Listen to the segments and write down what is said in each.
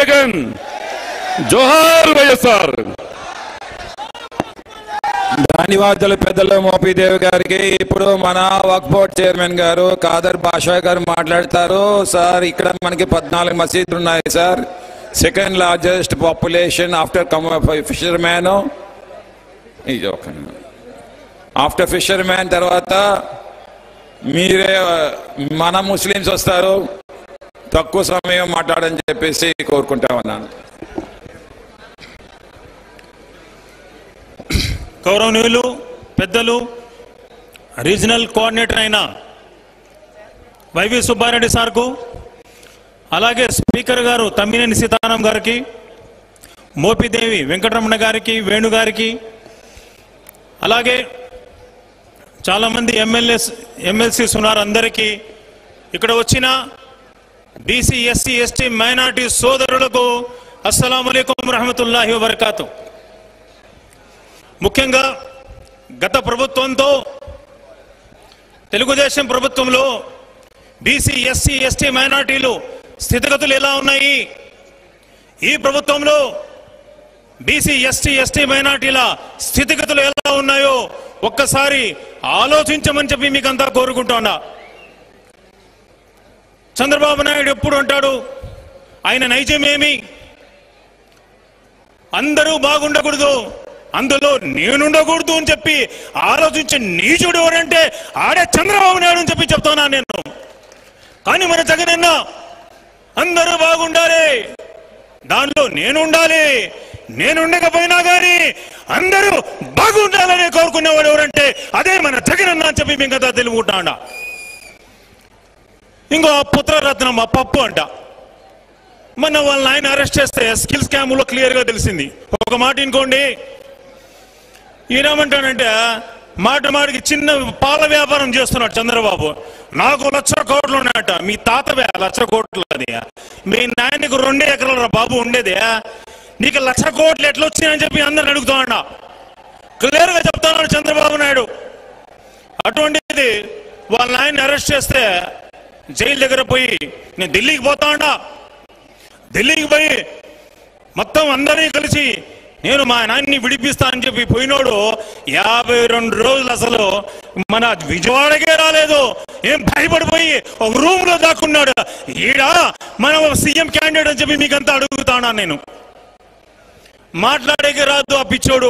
జగన్ జోహార్ వైఎస్ఆర్ ధన్యవాదాలు పెద్దలు మోపిదేవి గారికి ఇప్పుడు మన వక్ బోర్డ్ చైర్మన్ గారు కాదర్ బాషా గారు మాట్లాడతారు సార్ ఇక్కడ మనకి పద్నాలుగు మసీదులు ఉన్నాయి sir second largest population after fisherman ఇది ఒక ఆఫ్టర్ ఫిషర్ మ్యాన్ తర్వాత మీరే మన ముస్లిమ్స్ వస్తారు తక్కువ సమయం మాట్లాడని చెప్పేసి కోరుకుంటా ఉన్నాను గౌరవనీయులు పెద్దలు రీజనల్ కోఆర్డినేటర్ అయిన వైవి సుబ్బారెడ్డి సార్కు అలాగే స్పీకర్ గారు తమ్మినేని సీతారాం గారికి మోపిదేవి వెంకటరమణ గారికి వేణు గారికి అలాగే చాలామంది ఎమ్మెల్యేస్ ఎమ్మెల్సీస్ ఉన్నారు అందరికీ ఇక్కడ వచ్చిన బీసీ ఎస్సీ ఎస్టీ మైనార్టీ సోదరులకు అస్సలం అయికం రహమతుల్లాహి వబర్కాతు ముఖ్యంగా గత ప్రభుత్వంతో తెలుగుదేశం ప్రభుత్వంలో బీసీ ఎస్సీ ఎస్టీ మైనార్టీలు స్థితిగతులు ఎలా ఉన్నాయి ఈ ప్రభుత్వంలో బీసీ ఎస్టీ ఎస్టీ మైనార్టీల స్థితిగతులు ఎలా ఉన్నాయో ఒక్కసారి ఆలోచించమని చెప్పి మీకంతా కోరుకుంటున్నా చంద్రబాబు నాయుడు ఎప్పుడు అంటాడు ఆయన నైజం ఏమి అందరూ బాగుండకూడదు అందులో నేనుండకూడదు అని చెప్పి ఆలోచించి నీచుడు ఎవరంటే ఆడే చంద్రబాబు నాయుడు అని చెప్పి చెప్తున్నా నేను కానీ మన జగనన్న అందరూ బాగుండాలి దానిలో నేను ఉండాలి నేను ఉండకపోయినా కానీ అందరూ బాగుండాలని కోరుకునేవాడు ఎవరంటే అదే మన జగనన్న అని చెప్పి మీకు కదా తెలుగుంటా ఇంకో పుత్రరత్నం ఆ పప్పు అంట మొన్న వాళ్ళని ఆయన అరెస్ట్ చేస్తే స్కిల్ స్కామ్ లో క్లియర్ గా తెలిసింది ఒక మాట ఇంకోండి ఈయనేమంటాడంటే మాట మాటికి చిన్న పాల వ్యాపారం చేస్తున్నాడు చంద్రబాబు నాకు లక్ష కోట్లు ఉన్నాయట మీ తాతవే లక్ష కోట్లు అది మీ నాయనకు రెండే ఎకరాల రా బాబు ఉండేది నీకు లక్ష కోట్లు ఎట్లా వచ్చినాయని చెప్పి అందరిని అడుగుతాడా క్లియర్ గా చెప్తున్నాడు చంద్రబాబు నాయుడు అటువంటిది వాళ్ళ నాయన్ని అరెస్ట్ చేస్తే జైలు దగ్గర పోయి నేను ఢిల్లీకి పోతా ఉంటా ఢిల్లీకి పోయి మొత్తం అందరినీ కలిసి నేను మా నాయన్ని విడిపిస్తా అని చెప్పి పోయినోడు యాభై రెండు రోజులు అసలు మన విజయవాడకే రాలేదు ఏం భయపడిపోయి ఒక రూమ్ లో దాక్కున్నాడు ఈడ మన సీఎం క్యాండిడేట్ అని చెప్పి మీకంతా అడుగుతానా నేను మాట్లాడేకి రాదు ఆ పిచ్చోడు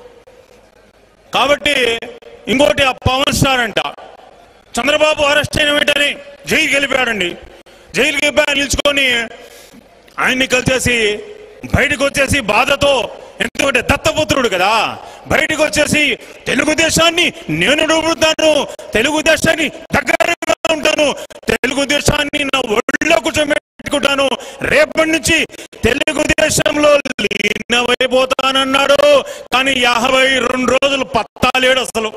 కాబట్టి ఇంకోటి ఆ పవన్ స్టార్ అంట చంద్రబాబు అరెస్ట్ అయిన వెంటనే జైలుకి వెళ్ళిపోయాడండి జైలుకి వెళ్ళిపోయి నిల్చుకొని ఆయన్ని కలిసేసి బయటకు వచ్చేసి బాధతో ఎందుకంటే దత్తపుత్రుడు కదా బయటకు వచ్చేసి తెలుగుదేశాన్ని నేను నడుపుతాను తెలుగుదేశాన్ని దగ్గరగా ఉంటాను తెలుగుదేశాన్ని నా ఒళ్ళో కూర్చోబెట్టుకుంటాను రేపటి నుంచి తెలుగుదేశంలో లీనమైపోతానన్నాడు కానీ యాభై రెండు రోజులు పత్తాలేడు అసలు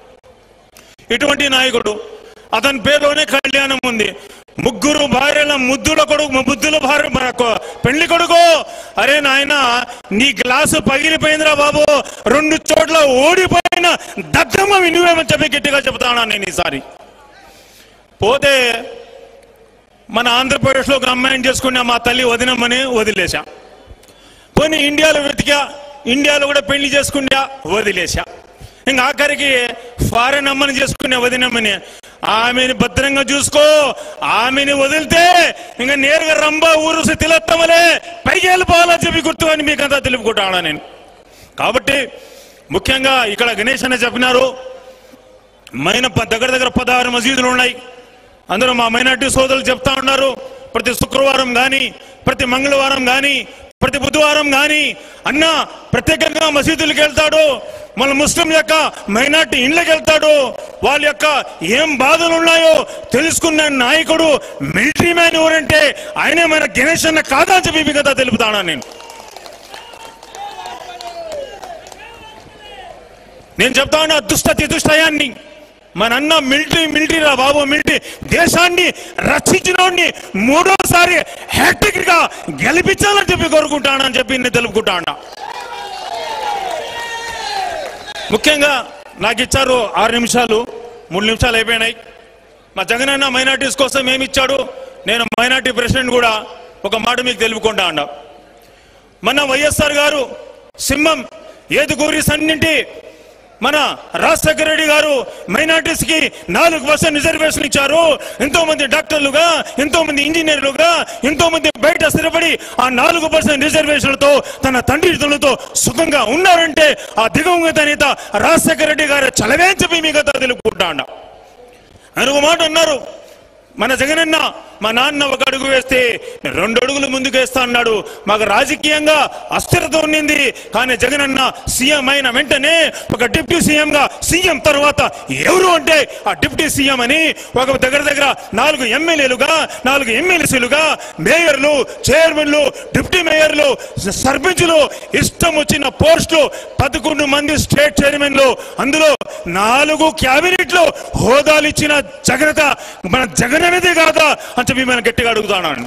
ఇటువంటి నాయకుడు అతని పేరులోనే కళ్యాణం ఉంది ముగ్గురు భార్యల ముద్దుల కొడుకు ముద్దుల భార్య మన కొ- పెళ్లి కొడుకు అరే నాయన నీ గ్లాసు పగిలిపోయిందిరా బాబు రెండు చోట్ల ఓడిపోయిన దద్దమ్మ వినువేమని చెప్పి గట్టిగా చెప్తానా నేను ఈసారి పోతే మన ఆంధ్రప్రదేశ్లో ఒక అమ్మాయిని చేసుకున్న మా తల్లి వదినమ్మని వదిలేశా పోనీ ఇండియాలో వెతికా ఇండియాలో కూడా పెళ్లి చేసుకున్నా వదిలేశా ఇంకా ఆఖరికి ఫారెన్ అమ్మని చేసుకునే వదినమ్మని ఆమెని భద్రంగా చూసుకో ఆమెని వదిలితే ఇంకా నేరుగా రంబ ఊరుసి తిలత్తమలే పైకి వెళ్ళిపోవాలని చెప్పి గుర్తు అని మీకంతా తెలుపుకుంటాను నేను కాబట్టి ముఖ్యంగా ఇక్కడ గణేష్ అనే చెప్పినారు మైన ప- దగ్గర దగ్గర పదహారు మసీదులు ఉన్నాయి అందరూ మా మైనార్టీ సోదరులు చెప్తా ఉన్నారు ప్రతి శుక్రవారం కానీ ప్రతి మంగళవారం కానీ ప్రతి బుధవారం కానీ అన్న ప్రత్యేకంగా మసీదులకు వెళ్తాడు మన ముస్లిం యొక్క మైనార్టీ ఇళ్ళకి వెళ్తాడు వాళ్ళ యొక్క ఏం బాధలు ఉన్నాయో తెలుసుకున్న నాయకుడు మిలిటరీ మ్యాన్ ఎవరంటే ఆయనే మన గణేష్ అన్న కాదా అని చెప్పి కదా తెలుపుతానా నేను నేను చెప్తా ఉన్నా దుష్ట దుష్టయాన్ని మన అన్న మిలిటరీ మిలిటరీ రా బాబు మిలిటరీ దేశాన్ని రక్షించినోడిని మూడోసారి హ్యాట్రిక్ గా గెలిపించాలని చెప్పి కోరుకుంటానని చెప్పి నేను తెలుపుకుంటాను ముఖ్యంగా నాకు ఇచ్చారు ఆరు నిమిషాలు మూడు నిమిషాలు అయిపోయినాయి మా జగన్ అన్న మైనార్టీస్ కోసం ఏమి ఇచ్చాడు నేను మైనార్టీ ప్రెసిడెంట్ కూడా ఒక మాట మీకు తెలుపుకుంటా అన్నా మన వైఎస్ఆర్ గారు సింహం ఏదుగూరి సన్నింటి మన రాజశేఖర రెడ్డి గారు మైనార్టీస్ కి నాలుగు పర్సెంట్ రిజర్వేషన్ ఇచ్చారు ఎంతో మంది డాక్టర్లుగా ఎంతో మంది ఇంజనీర్లుగా ఎంతో మంది బయట స్థిరపడి ఆ నాలుగు పర్సెంట్ రిజర్వేషన్లతో తన తండ్రితో సుఖంగా ఉన్నారంటే ఆ దిగంగత నేత రాజశేఖర రెడ్డి గారు చలవే అని చెప్పి మీకు తెలుపుకుంటా అన్నా అని ఒక మాట అన్నారు మన జగనన్న మా నాన్న ఒక అడుగు వేస్తే నేను రెండు అడుగులు ముందుకు వేస్తా అన్నాడు మాకు రాజకీయంగా అస్థిరత ఉన్నింది కానీ జగనన్న సీఎం అయిన వెంటనే ఒక డిప్యూటీ సీఎం గా సీఎం తర్వాత ఎవరు అంటే ఆ డిప్యూటీ సీఎం అని ఒక దగ్గర దగ్గర నాలుగు ఎమ్మెల్యేలుగా నాలుగు ఎమ్మెల్సీలుగా మేయర్లు చైర్మన్లు డిప్యూటీ మేయర్లు సర్పంచులు ఇష్టం వచ్చిన పోస్టులు పదకొండు మంది స్టేట్ చైర్మన్లు అందులో నాలుగు క్యాబినెట్లు హోదాలు ఇచ్చిన జగనత మన జగన్ అనేది కాదా అని చెప్పి మనం గట్టిగా అడుగుతాను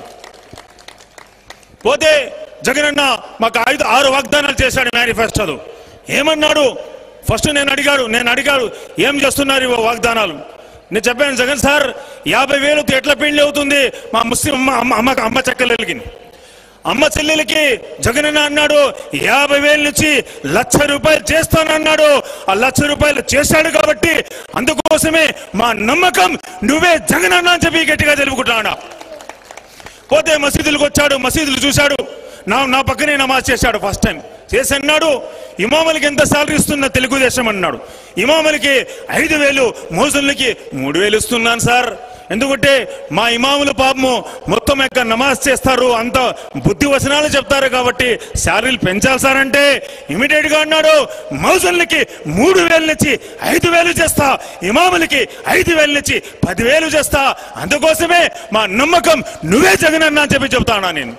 పోతే జగనన్న మాకు ఐదు ఆరు వాగ్దానాలు చేశాడు మేనిఫెస్టోలో ఏమన్నాడు ఫస్ట్ నేను అడిగాడు నేను అడిగాడు ఏం చేస్తున్నారు ఈ వాగ్దానాలు నేను చెప్పాను జగన్ సార్ యాభై వేలకు ఎట్లా పెళ్లి అవుతుంది మా ముస్లిం అమ్మ అమ్మ అమ్మ అమ్మ చెక్కలకి అమ్మ చెల్లెలకి జగనన్న అన్నాడు యాభై వేల నుంచి లక్ష రూపాయలు చేస్తానన్నాడు ఆ లక్ష రూపాయలు చేశాడు కాబట్టి అందుకోసమే మా నమ్మకం నువ్వే జగనన్న అని చెప్పి గట్టిగా తెలుపుకుంటున్నా పోతే మసీదులకు వచ్చాడు మసీదులు చూశాడు నా నా పక్కనే నమాజ్ చేశాడు ఫస్ట్ టైం చేసి అన్నాడు ఇమాములకి ఎంత సాలరీ ఇస్తున్నా తెలుగుదేశం అన్నాడు ఇమాములకి ఐదు వేలు మోజులకి మూడు వేలు ఇస్తున్నాను సార్ ఎందుకంటే మా ఇమాములు పాపము మొత్తం యొక్క నమాజ్ చేస్తారు అంత బుద్ధి వచనాలు చెప్తారు కాబట్టి శాలరీలు పెంచాలి సార్ అంటే ఇమీడియట్ గా అన్నాడు మౌజులకి మూడు వేల నుంచి ఐదు వేలు చేస్తా ఇమాములకి ఐదు వేల నుంచి పదివేలు చేస్తా అందుకోసమే మా నమ్మకం నువ్వే జగనన్న అని చెప్పి చెప్తానా నేను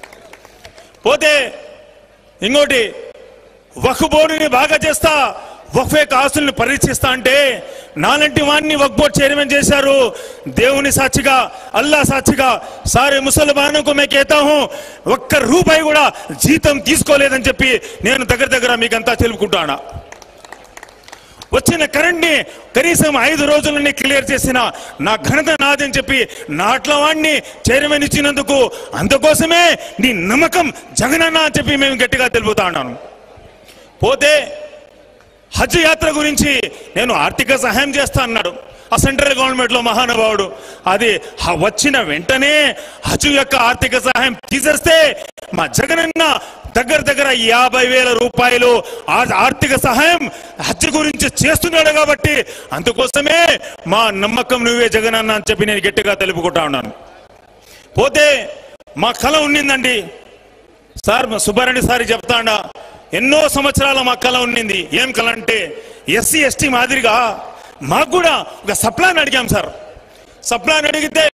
పోతే ఇంకోటి వక్ఫ్ బోర్డుని బాగా చేస్తా వక్ఫ్ యొక్క ఆస్తుల్ని పరీక్షిస్తా అంటే నాలంటి వాడిని వక్ఫ్ బోర్డు చైర్మన్ చేశారు దేవుని సాక్షిగా అల్లా సాక్షిగా సారే ముసల్మానుకు మే కేతా హూ ఒక్క రూపాయి కూడా జీతం తీసుకోలేదని చెప్పి నేను దగ్గర దగ్గర మీకంతా తెలుపుకుంటానా వచ్చిన కరెంట్ ని కనీసం ఐదు రోజులని క్లియర్ చేసిన నా ఘనత నాదని చెప్పి నాట్ల వాడిని చైర్మన్ ఇచ్చినందుకు అందుకోసమే నీ నమ్మకం జగనన్న అని చెప్పి మేము గట్టిగా తెలుపుతా ఉన్నాను పోతే హజ్ యాత్ర గురించి నేను ఆర్థిక సహాయం చేస్తా అన్నాడు ఆ సెంట్రల్ గవర్నమెంట్ లో మహానుభావుడు అది హ- వచ్చిన వెంటనే హజ్ యొక్క ఆర్థిక సహాయం తీసేస్తే మా జగనన్న దగ్గర దగ్గర యాభై వేల రూపాయలు ఆ ఆర్థిక సహాయం హజ్ గురించి చేస్తున్నాడు కాబట్టి అందుకోసమే మా నమ్మకం నువ్వే జగనన్న అని చెప్పి నేను గట్టిగా తెలుపుకుంటా ఉన్నాను పోతే మా కళ ఉండిందండి సార్ మా సుబ్బారెడ్డి సార్ చెప్తాడా ఎన్నో సంవత్సరాల మా కళ ఉండింది ఏం కళ అంటే ఎస్సీ ఎస్టీ మాదిరిగా మాకు కూడా ఒక సప్లాన్ అడిగాం సార్ సప్లాన్ అడిగితే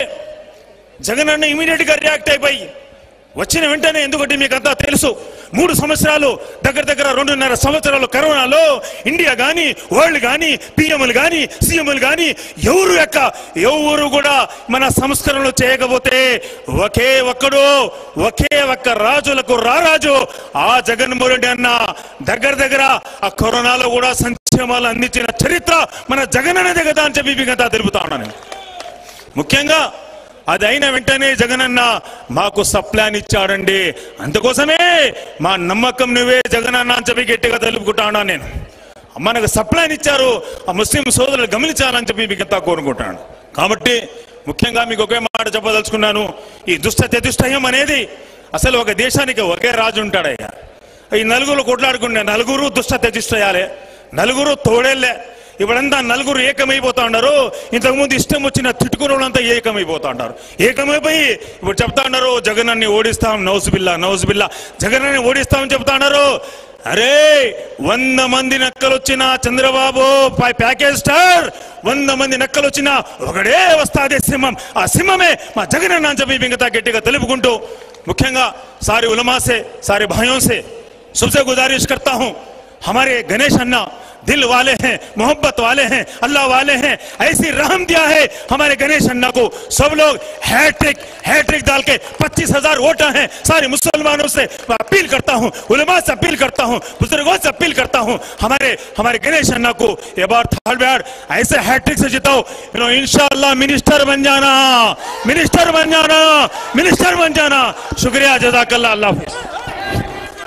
జగన్ అన్న ఇమీడియట్ గా రియాక్ట్ అయిపోయి వచ్చిన వెంటనే ఎందుకంటే మీకు అంతా తెలుసు మూడు సంవత్సరాలు దగ్గర దగ్గర రెండున్నర సంవత్సరాలు కరోనాలో ఇండియా గాని వరల్డ్ గాని పిఎంలు గాని సీఎంలు గాని ఎవరు యొక్క ఎవరు కూడా మన సంస్కరణలు చేయకపోతే ఒకే ఒక్కడు ఒకే ఒక్క రాజులకు రారాజు ఆ జగన్మోహన్ రెడ్డి అన్న దగ్గర దగ్గర ఆ కరోనాలో కూడా సంక్షేమాలు అందించిన చరిత్ర మన జగన్ అనేది కదా అని చెప్పి మీకు అంతా తెలుపుతా ఉన్నాను నేను. ముఖ్యంగా అది అయిన వెంటనే జగనన్న మాకు సప్లాన్ ఇచ్చాడండి అందుకోసమే మా నమ్మకం నువ్వే జగనన్న అని చెప్పి గట్టిగా తెలుపుకుంటా ఉన్నాను నేను మనకు సప్లాన్ ఇచ్చారు ఆ ముస్లిం సోదరులు గమనించాలని చెప్పి మీకు ఎంతా కోరుకుంటాను కాబట్టి ముఖ్యంగా మీకు ఒకే మాట చెప్పదలుచుకున్నాను ఈ దుష్ట చతుష్టయం అనేది అసలు ఒక దేశానికి ఒకే రాజు ఉంటాడయ్యా ఈ నలుగురు కొట్లాడుకునే నలుగురు దుష్ట తెజిష్టయాలే నలుగురు తోడేళ్లే ఇప్పుడంతా నలుగురు ఏకమైపోతా ఉన్నారు ఇంతకుముందు ఇష్టం వచ్చిన తిట్టుకున్న వాళ్ళంతా ఏకమైపోతా ఉంటారు ఏకమైపోయి ఇప్పుడు చెప్తా ఉన్నారు జగనన్ని ఓడిస్తాం నౌజ్ బిల్లా నౌజ్ బిల్లా జగనన్ని ఓడిస్తామని చెప్తా ఉన్నారు అరే వంద మంది నక్కలు వచ్చిన చంద్రబాబు పై- ప్యాకేజ్ స్టార్ వంద మంది నక్కలు వచ్చిన ఒకడే వస్తాదే సింహం ఆ సింహమే మా జగనన్న అని చెప్పి మిగతా గట్టిగా తెలుపుకుంటూ ముఖ్యంగా సారి ఉలమాసే సారి భాయోं से सबसे गुजारिश करता हूं हमारे गणेश अन्ना दिल वाले हैं मोहब्बत वाले हैं अल्लाह वाले हैं ऐसी रहम दिया है हमारे गणेश अन्ना को सब लोग हैट्रिक हैट्रिक डाल के पच्चीस हजार वोटर हैं सारे मुसलमानों से मैं अपील करता हूं उलमा से अपील करता हूं बुजुर्गों से अपील करता हूं हमारे हमारे गणेश अन्ना को ये बार थर्ड बार ऐसे हैट्रिक से जिताओ यू नो इंशाल्लाह मिनिस्टर बन जाना मिनिस्टर बन जाना मिनिस्टर बन जाना शुक्रिया जजाकल्ला अल्लाह हाफिज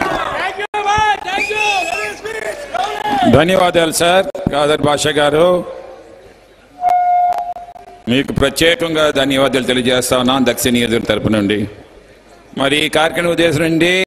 ధన్యవాదాలు సార్ కాదర్ భాష గారు మీకు ప్రత్యేకంగా ధన్యవాదాలు తెలియజేస్తా ఉన్నాం దక్షిణ నియోజకవర్గం తరపు నుండి మరి ఈ కార్యక్రమం ఉద్దేశం నుండి